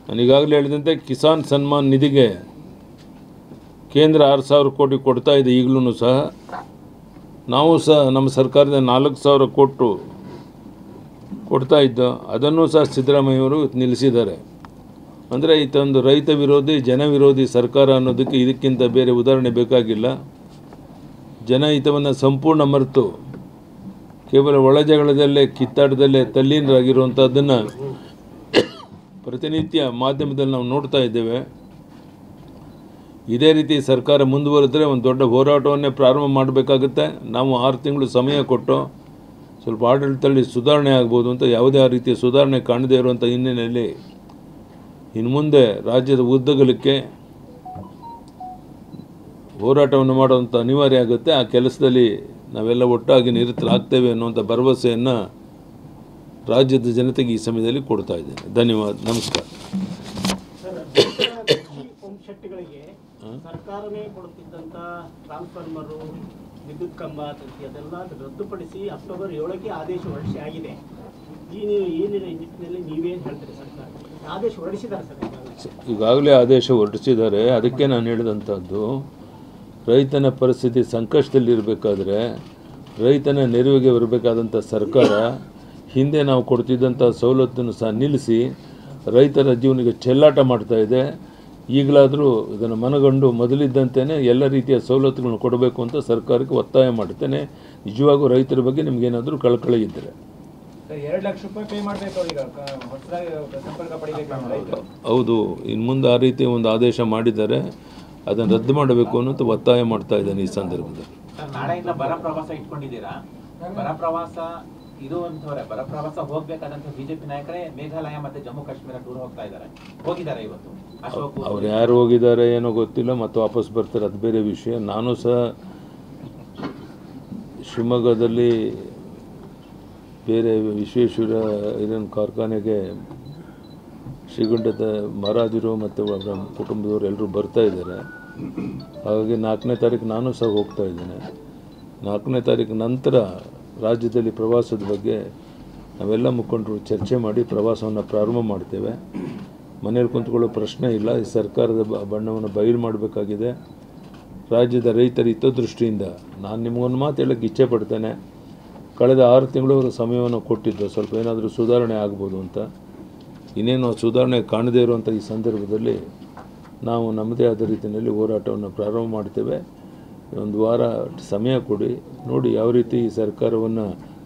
ನಾನು ಈಗಾಗಲೇ ಹೇಳಿದಂತೆ ಕಿಸಾನ್ ಸನ್ಮಾನ್ ನಿಧಿಗೆ ಕೇಂದ್ರ ಆರು ಸಾವಿರ ಕೋಟಿ ಕೊಡ್ತಾ ಇದೆ ಈಗಲೂ ಸಹ ನಾವು ಸಹ ನಮ್ಮ ಸರ್ಕಾರದ ನಾಲ್ಕು ಸಾವಿರ ಕೊಟ್ಟು ಕೊಡ್ತಾ ಇದ್ದೋ ಅದನ್ನು ಸಹ ಸಿದ್ದರಾಮಯ್ಯವರು ನಿಲ್ಲಿಸಿದ್ದಾರೆ ಅಂದರೆ ಈತೊಂದು ರೈತ ವಿರೋಧಿ ಜನ ವಿರೋಧಿ ಸರ್ಕಾರ ಅನ್ನೋದಕ್ಕೆ ಇದಕ್ಕಿಂತ ಬೇರೆ ಉದಾಹರಣೆ ಬೇಕಾಗಿಲ್ಲ ಜನಹಿತವನ್ನು ಸಂಪೂರ್ಣ ಮರೆತು ಕೇವಲ ಒಳಜಗಳದಲ್ಲೇ ಕಿತ್ತಾಟದಲ್ಲೇ ತಲ್ಲೀನರಾಗಿರುವಂಥದ್ದನ್ನು ಪ್ರತಿನಿತ್ಯ ಮಾಧ್ಯಮದಲ್ಲಿ ನಾವು ನೋಡ್ತಾ ಇದ್ದೇವೆ ಇದೇ ರೀತಿ ಸರ್ಕಾರ ಮುಂದುವರೆದ್ರೆ ಒಂದು ದೊಡ್ಡ ಹೋರಾಟವನ್ನೇ ಪ್ರಾರಂಭ ಮಾಡಬೇಕಾಗುತ್ತೆ ನಾವು ಆರು ತಿಂಗಳು ಸಮಯ ಕೊಟ್ಟು ಸ್ವಲ್ಪ ಆಡಳಿತದಲ್ಲಿ ಸುಧಾರಣೆ ಆಗ್ಬೋದು ಅಂತ ಯಾವುದೇ ಆ ರೀತಿಯ ಸುಧಾರಣೆ ಕಾಣದೇ ಇರುವಂಥ ಹಿನ್ನೆಲೆಯಲ್ಲಿ ಇನ್ನು ಮುಂದೆ ರಾಜ್ಯದ ಉದ್ದಗಲಕ್ಕೆ ಹೋರಾಟವನ್ನು ಮಾಡುವಂಥ ಅನಿವಾರ್ಯ ಆಗುತ್ತೆ ಆ ಕೆಲಸದಲ್ಲಿ ನಾವೆಲ್ಲ ಒಟ್ಟಾಗಿ ನಿರತರಾಗ್ತೇವೆ ಅನ್ನುವಂಥ ಭರವಸೆಯನ್ನು ರಾಜ್ಯದ ಜನತೆಗೆ ಈ ಸಮಯದಲ್ಲಿ ಕೊಡ್ತಾ ಇದ್ದೇನೆ ಧನ್ಯವಾದ ನಮಸ್ಕಾರ ಸರ್ ಪಂಪ್ ಶೆಟ್ಟಿಗಳಿಗೆ ಸರ್ಕಾರವೇ ಕೊಡುತ್ತಿದ್ದಂಥ ಟ್ರಾನ್ಸ್ಫಾರ್ಮರು ವಿದ್ಯುತ್ ಕಂಬ ತಂತಿ ಅದೆಲ್ಲ ರದ್ದುಪಡಿಸಿ ಅಕ್ಟೋಬರ್ ಏಳಕ್ಕೆ ಆದೇಶ ಹೊರಡಿಸಿ ಆಗಿದೆ ಈ ನೀವು ಈ ನಿಟ್ಟಿನ- ನಿಟ್ಟಿನಲ್ಲಿ ನೀವೇನು ಹೇಳ್ತೀರಿ ಸರ್ಕಾರ ಆದೇಶ ಹೊರಡಿಸಿದ್ದಾರೆ ಸರ್ ಈಗಾಗಲೇ ಈಗಾಗಲೇ ಆದೇಶ ಹೊರಡಿಸಿದ್ದಾರೆ ಅದಕ್ಕೆ ನಾನು ಹೇಳಿದಂಥದ್ದು ರೈತನ ಪರಿಸ್ಥಿತಿ ಸಂಕಷ್ಟದಲ್ಲಿರಬೇಕಾದ್ರೆ ರೈತನ ನೆರವಿಗೆ ಬರಬೇಕಾದಂಥ ಸರ್ಕಾರ ಹಿಂದೆ ನಾವು ಕೊಡ್ತಿದ್ದಂಥ ಸವಲತ್ತನ್ನು ಸಹ ನಿಲ್ಲಿಸಿ ರೈತರ ಜೀವನಿಗೆ ಚೆಲ್ಲಾಟ ಮಾಡ್ತಾ ಇದೆ ಈಗಲಾದರೂ ಇದನ್ನು ಮನಗಂಡು ಮೊದಲಿದ್ದಂತೆಯೇ ಎಲ್ಲ ರೀತಿಯ ಸವಲತ್ತುಗಳನ್ನು ಕೊಡಬೇಕು ಅಂತ ಸರ್ಕಾರಕ್ಕೆ ಒತ್ತಾಯ ಮಾಡುತ್ತೇನೆ ನಿಜವಾಗೂ ರೈತರ ಬಗ್ಗೆ ನಿಮಗೇನಾದರೂ ಕಳಕಳಿ ಇದ್ದರೆ ಸರ್ ಎರಡು ಲಕ್ಷ ರೂಪಾಯಿ ಪೇ ಮಾಡಬೇಕು ಅವ್ರಿಗೆ ಕ- ಹೊಸದಾಗಿ ಸಂಪರ್ಕ ಪಡಿಬೇಕು ರೈತರು ಹೌದು ಇನ್ನು ಮುಂದೆ ಆ ರೀತಿ ಒಂದು ಆದೇಶ ಮಾಡಿದ್ದಾರೆ ಅದನ್ನು ರದ್ದು ಮಾಡಬೇಕು ಅನ್ನೋದು ಒತ್ತಾಯ ಮಾಡ್ತಾ ಇದ್ದೇನೆ ಈ ಸಂದರ್ಭದಲ್ಲಿ ಸರ್ ನಾಳೆಯಿಂದ ಬರ ಪ್ರವಾಸ ಇಟ್ಕೊಂಡಿದ್ದೀರಾ ಬರ ಪ್ರವಾಸ ಇದು ಅಂತವ್ರೆ ಬರ ಪ್ರವಾಸ ಹೋಗ್ಬೇಕಾದಂತ ಬಿಜೆಪಿ ನಾಯಕರೇ ಮೇಘಾಲಯ ಮತ್ತೆ ಜಮ್ಮು ಕಾಶ್ಮೀರ ಟೂರ್ ಹೋಗ್ತಾ ಇದ್ದಾರೆ ಹೋಗಿದ್ದಾರೆ ಇವತ್ತು ಅಶೋಕ್ ಅವ್ರು ಯಾರು ಹೋಗಿದ್ದಾರೆ ಏನೋ ಗೊತ್ತಿಲ್ಲ ಮತ್ತು ವಾಪಸ್ ಬರ್ತಾರೆ ಅದು ಬೇರೆ ವಿಷಯ ನಾನು ಸಹ ಶಿವಮೊಗ್ಗದಲ್ಲಿ ಬೇರೆ ವಿಶ್ವೇಶ್ವರ ಐರನ್ ಕಾರ್ಖಾನೆಗೆ ಶ್ರೀಗಂಧದ ಮಹಾರಾಜರು ಮತ್ತು ಅವರ ಕುಟುಂಬದವರು ಎಲ್ಲರೂ ಬರ್ತಾ ಇದ್ದಾರೆ ಹಾಗಾಗಿ ನಾಲ್ಕನೇ ತಾರೀಕು ನಾನು ಸಹ ಹೋಗ್ತಾ ಇದ್ದೇನೆ ನಾಲ್ಕನೇ ತಾರೀಕು ನಂತರ ರಾಜ್ಯದಲ್ಲಿ ಪ್ರವಾಸದ ಬಗ್ಗೆ ನಾವೆಲ್ಲ ಮುಖಂಡರು ಚರ್ಚೆ ಮಾಡಿ ಪ್ರವಾಸವನ್ನು ಪ್ರಾರಂಭ ಮಾಡ್ತೇವೆ ಮನೇಲಿ ಕುಂತ್ಕೊಳ್ಳೋ ಪ್ರಶ್ನೆ ಇಲ್ಲ ಈ ಸರ್ಕಾರದ ಬ- ಬಣ್ಣವನ್ನು ಬಯಲು ಮಾಡಬೇಕಾಗಿದೆ ರಾಜ್ಯದ ರೈತರ ಹಿತದೃಷ್ಟಿಯಿಂದ ನಾನು ನಿಮಗೊಂದು ಮಾತು ಹೇಳೋಕ್ಕೆ ಇಚ್ಛೆ ಪಡ್ತೇನೆ ಕಳೆದ ಆರು ತಿಂಗಳು ಸಮಯವನ್ನು ಕೊಟ್ಟಿದ್ದು ಸ್ವಲ್ಪ ಏನಾದರೂ ಸುಧಾರಣೆ ಆಗ್ಬೋದು ಅಂತ ಇನ್ನೇನು ಆ ಸುಧಾರಣೆ ಕಾಣದೇ ಇರುವಂಥ ಈ ಸಂದರ್ಭದಲ್ಲಿ ನಾವು ನಮ್ಮದೇ ಆದ ರೀತಿಯಲ್ಲಿ ಹೋರಾಟವನ್ನು ಪ್ರಾರಂಭ ಮಾಡ್ತೇವೆ ಒಂದು ವಾರ ಸಮಯ ಕೊಡಿ ನೋಡಿ ಯಾವ ರೀತಿ ಈ ಸರ್ಕಾರವನ್ನು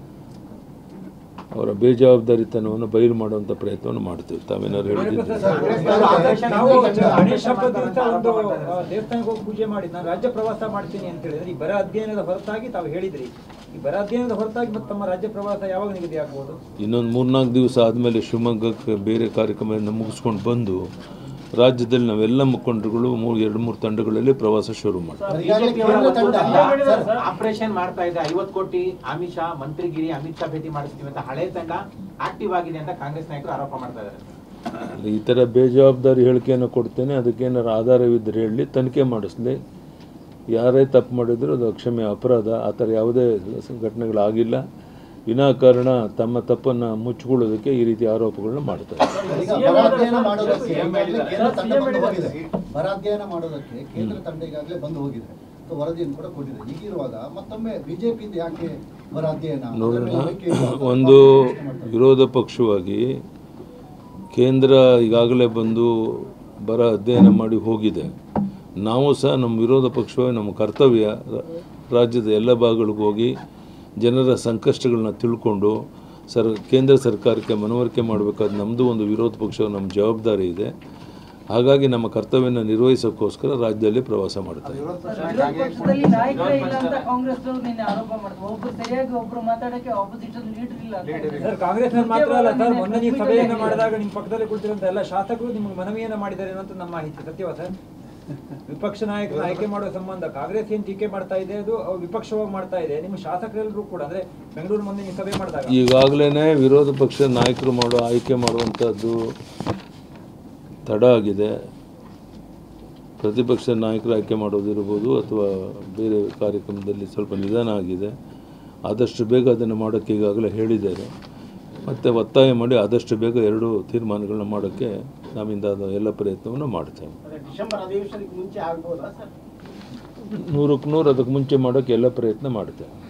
ಅವರ ಬೇಜವಾಬ್ದಾರಿತನವನ್ನು ಬಯಲು ಮಾಡುವಂಥ ಪ್ರಯತ್ನವನ್ನು ಮಾಡ್ತೇವೆ ತಾವೇನಾದ್ರು ಹೇಳಿದ್ದೆ ನಾವು ಗಣೇಶ ಹಬ್ಬದ ದಿವಸ ಒಂದು ಆ, ದೇವಸ್ಥಾನಕ್ಕೆ ಹೋಗಿ ಪೂಜೆ ಮಾಡಿ ನಾನು ರಾಜ್ಯ ಪ್ರವಾಸ ಮಾಡ್ತೀನಿ ಅಂತ ಹೇಳಿದ್ರೆ ಈ ಬರ ಅಧ್ಯಯನದ ಹೊರತಾಗಿ ತಾವು ಹೇಳಿದ್ರಿ ಈ ಬರ ಅಧ್ಯಯನದ ಹೊರತಾಗಿ ಮತ್ತೆ ತಮ್ಮ ರಾಜ್ಯ ಪ್ರವಾಸ ಯಾವಾಗ ನಿಗದಿ ಆಗ್ಬೋದು ಇನ್ನೊಂದು ಮೂರ್ನಾಲ್ಕು ದಿವಸ ಆದಮೇಲೆ ಶಿವಮೊಗ್ಗಕ್ಕೆ ಬೇರೆ ಕಾರ್ಯಕ್ರಮವನ್ನು ಮುಗಿಸ್ಕೊಂಡು ಬಂದು ರಾಜ್ಯದಲ್ಲಿ ನಾವೆಲ್ಲ ಮುಖಂಡರುಗಳು ಮೂರು ಎರಡು ಮೂರು ತಂಡಗಳಲ್ಲಿ ಪ್ರವಾಸ ಶುರು ಮಾಡ್ತೀವಿ ಬಿಜೆಪಿ ಅವರ ತಂಡ ಆಪರೇಷನ್ ಮಾಡ್ತಾ ಇದೆ ಐವತ್ತು ಕೋಟಿ ಅಮಿತ್ ಶಾ ಮಂತ್ರಿಗಿರಿ ಅಮಿತ್ ಶಾ ಭೇಟಿ ಮಾಡಿಸ್ತೀವಿ ಅಂತ ಹಳೆ ತಂಡ ಆಕ್ಟಿವ್ ಆಗಿದೆ ಅಂತ ಕಾಂಗ್ರೆಸ್ ನಾಯಕರು ಆರೋಪ ಮಾಡ್ತಾ ಇದ್ದಾರೆ ಅಲ್ಲಿ ಈ ಥರ ಬೇಜವಾಬ್ದಾರಿ ಹೇಳಿಕೆಯನ್ನು ಕೊಡ್ತೇನೆ ಅದಕ್ಕೇನಾರು ಆಧಾರವಿದ್ದರೆ ಹೇಳಿ ತನಿಖೆ ಮಾಡಿಸ್ಲಿ ಯಾರೇ ತಪ್ಪು ಮಾಡಿದ್ರು ಅದು ಅಕ್ಷಮ್ಯ ಅಪರಾಧ ಆ ಥರ ಯಾವುದೇ ಘಟನೆಗಳಾಗಿಲ್ಲ ವಿನಾಕಾರಣ ತಮ್ಮ ತಪ್ಪನ್ನು ಮುಚ್ಚಿಕೊಳ್ಳೋದಕ್ಕೆ ಈ ರೀತಿ ಆರೋಪಗಳನ್ನ ಮಾಡ್ತಾರೆ ಈಗ ಬರ ಅಧ್ಯಯನ ಮಾಡೋದಕ್ಕೆ ಈಗಾಗಲೇ ಕೇಂದ್ರ ತಂಡ ಬಂದು ಹೋಗಿದೆ ಬರ ಅಧ್ಯಯನ ಮಾಡೋದಕ್ಕೆ ಕೇಂದ್ರ ತಂಡ ಈಗಾಗಲೇ ಬಂದು ಹೋಗಿದೆ ಸೊ ವರದಿಯನ್ನು ಕೂಡ ಕೊಟ್ಟಿದೆ ಹೀಗಿರುವಾಗ ಮತ್ತೊಮ್ಮೆ ಬಿಜೆಪಿ ಯಾಕೆ ಬರ ಅಧ್ಯಯನ ನೋಡೋಣ ಅದರಲ್ಲಿ ಹೋಲಿಕೆ ಇಲ್ಲ. ಒಂದು ವಿರೋಧ ಪಕ್ಷವಾಗಿ ಕೇಂದ್ರ ಈಗಾಗಲೇ ಬಂದು ಬರ ಅಧ್ಯಯನ ಮಾಡಿ ಹೋಗಿದೆ ನಾವು ಸಹ ನಮ್ಮ ವಿರೋಧ ಪಕ್ಷವಾಗಿ ನಮ್ಮ ಕರ್ತವ್ಯ ರ- ರಾಜ್ಯದ ಎಲ್ಲ ಭಾಗಗಳಿಗೂ ಹೋಗಿ ಜನರ ಸಂಕಷ್ಟಗಳನ್ನ ತಿಳ್ಕೊಂಡು ಸರ್ ಕೇಂದ್ರ ಸರ್ಕಾರಕ್ಕೆ ಮನವರಿಕೆ ಮಾಡಬೇಕಾದ ನಮ್ಮದು ಒಂದು ವಿರೋಧ ಪಕ್ಷ ನಮ್ಮ ಜವಾಬ್ದಾರಿ ಇದೆ ಹಾಗಾಗಿ ನಮ್ಮ ಕರ್ತವ್ಯನ ನಿರ್ವಹಿಸೋಕ್ಕೋಸ್ಕರ ರಾಜ್ಯದಲ್ಲಿ ಪ್ರವಾಸ ಮಾಡ್ತಾ ಇದ್ದೀವಿ ವಿರೋಧ ಪಕ್ಷದಲ್ಲಿ ನಾಯಕರೇ ಇಲ್ಲ ಅಂತ ಕಾಂಗ್ರೆಸ್ ನಿನ್ನೆ ಆರೋಪ ಮಾಡಿದ್ರು ಒಬ್ರು ಸರಿಯಾಗಿ ಒಬ್ರು ಮಾತಾಡಕ್ಕೆ ಆಪೋಸಿಷನ್ ಲೀಡರ್ ಇಲ್ಲ ಅಂತ. ಸರ್ ಕಾಂಗ್ರೆಸ್ ಮಾತ್ರ ಅಲ್ಲ ಸರ್ ಮೊನ್ನೆ ನೀವು ಸಭೆಯನ್ನ ಮಾಡಿದಾಗ ನಿಮ್ಮ ಪಕ್ಕದಲ್ಲಿ ಕುಳಿತಿರುವಂತ ಎಲ್ಲ ಶಾಸಕರು ನಿಮ್ಗೆ ಮನವಿಯನ್ನ ಮಾಡಿದ್ದಾರೆ ಅನ್ನೋದು ನಮ್ಮ ಮಾಹಿತಿ ಸತ್ಯವಾ ಸರ್ ವಿಪಕ್ಷ ನಾಯಕರ ಆಯ್ಕೆ ಮಾಡುವ ಸಂಬಂಧ ಕಾಂಗ್ರೆಸ್ ಏನ್ ಟೀಕೆ ಮಾಡ್ತಾ ಇದೆ ಅದು ಅವ್ರು ವಿಪಕ್ಷವಾಗಿ ಮಾಡ್ತಾ ಇದೆ ನಿಮ್ಮ ಶಾಸಕರೆಲ್ಲರೂ ಕೂಡ ಅಂದ್ರೆ ಬೆಂಗಳೂರು ಮುಂದೆ ನೀವು ಸಭೆ ಮಾಡಿದಾಗ ಈಗಾಗಲೇ ವಿರೋಧ ಪಕ್ಷ ನಾಯಕರು ಮಾಡೋ ಆಯ್ಕೆ ಮಾಡುವಂಥದ್ದು ತಡ ಆಗಿದೆ ಪ್ರತಿಪಕ್ಷ ನಾಯಕರು ಆಯ್ಕೆ ಮಾಡೋದಿರ್ಬೋದು ಅಥವಾ ಬೇರೆ ಕಾರ್ಯಕ್ರಮದಲ್ಲಿ ಸ್ವಲ್ಪ ನಿಧಾನ ಆಗಿದೆ ಆದಷ್ಟು ಬೇಗ ಅದನ್ನು ಮಾಡೋಕ್ಕೆ ಈಗಾಗಲೇ ಹೇಳಿದ್ದಾರೆ ಮತ್ತು ಒತ್ತಾಯ ಮಾಡಿ ಆದಷ್ಟು ಬೇಗ ಎರಡು ತೀರ್ಮಾನಗಳನ್ನ ಮಾಡೋಕ್ಕೆ ನಮ್ಮಿಂದ ಅದು ಎಲ್ಲ ಪ್ರಯತ್ನವನ್ನು ಮಾಡ್ತೇವೆ ಅದೇ ಡಿಸೆಂಬರ್ ಅಧಿವೇಶನಕ್ಕೆ ಮುಂಚೆ ಆಗ್ಬೋದಾ ಸರ್ ನೂರಕ್ಕೆ ನೂರು ಅದಕ್ಕೆ ಮುಂಚೆ ಮಾಡೋಕ್ಕೆ ಎಲ್ಲ ಪ್ರಯತ್ನ ಮಾಡ್ತೇವೆ